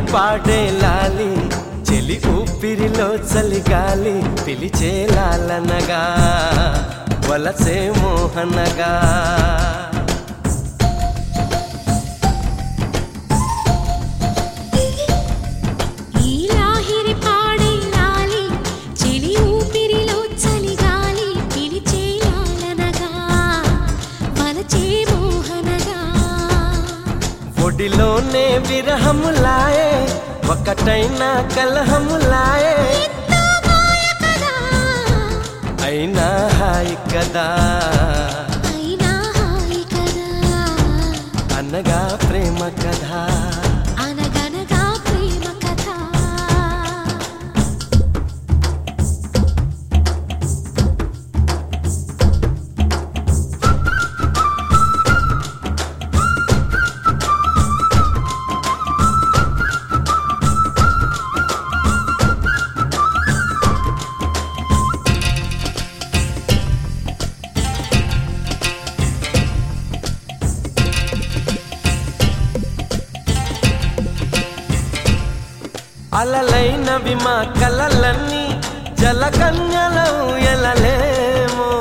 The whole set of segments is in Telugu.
పాడే లాలి చెలి ఊపిరిలో చలిగాలి పిలిచే లాలనగా వలసే మోహనగా ఈ లాహిరి పాడే లాలి చెలి ఊపిరిలో చలిగాలి పిలిచే లాలనగా వలచే మోహనగా ఒడిలోనే విరహములాయే ఒకటైనా కలహములాయే ఎంతో మాయ కదా అయినా హాయి కదా అయినా హాయి కదా అనగా ప్రేమ కథ అనగనగా ప్రేమ కథ అలలైనవి మా కలలన్నీ జలకన్యలు ఎలలేమో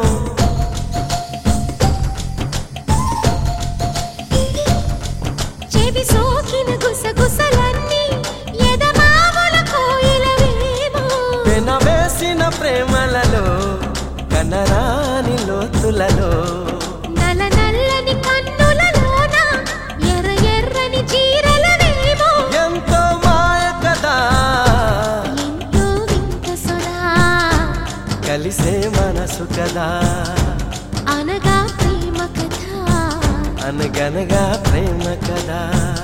చెవి సోకిన గుసగుసలన్నీ ఎదమావుల కోయిలవేమో పెనవేసిన ప్రేమలలో కనరాని లోతులలో నల నల్లని కన్నులలోన ఎర్ర ఎర్రని చీరలవేమో ఎంతో మాయ కదా ఎంతో వింత సొదా కలిసే మనసు కదా అనగా ప్రేమ కథ అనగనగా ప్రేమ కదా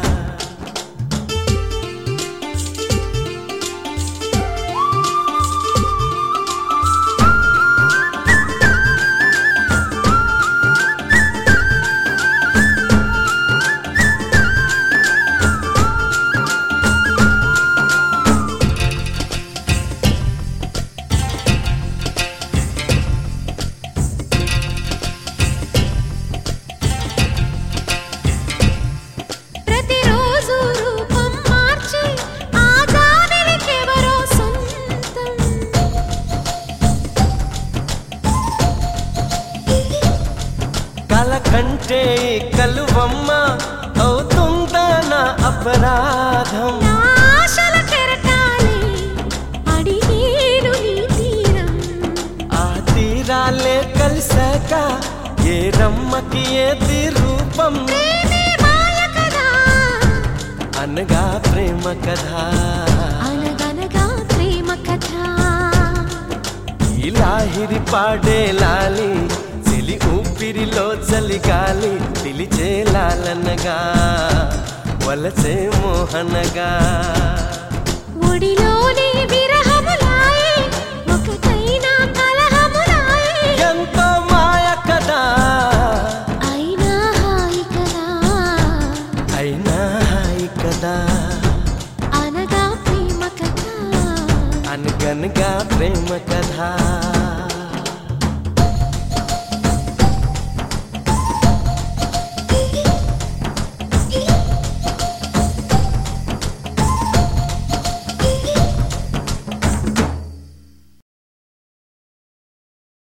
ప్రతిరోజు రూపం మార్చి ఆ జాబిలికెవరో సొంతం కల కంటే ఈ కలువమ్మ అవుతుందా నా అపరాధం నా ఆశల కెరటాలే అడిగేను నీ తీరం ఆ తీరాలే కలిసాక ఏ రమ్మకి ఏది రూపం ప్రేమే మాయ కదా అనగా ప్రేమ కథ అనగనగా ప్రేమ కథ ఈ లాహిరి పాడే లాలి చెలి ఊపిరిలో చలిగాలి పిలిచే లాలనగా వలసే మోహనగా ఒడిలోనే విరహములాయే ఒకటైనా కలహములాయే ఎంతో మాయ కదా అయినా హాయి కదా అయినా హాయి కదా అనగా ప్రేమ కథ అనగనగా ప్రేమ కథ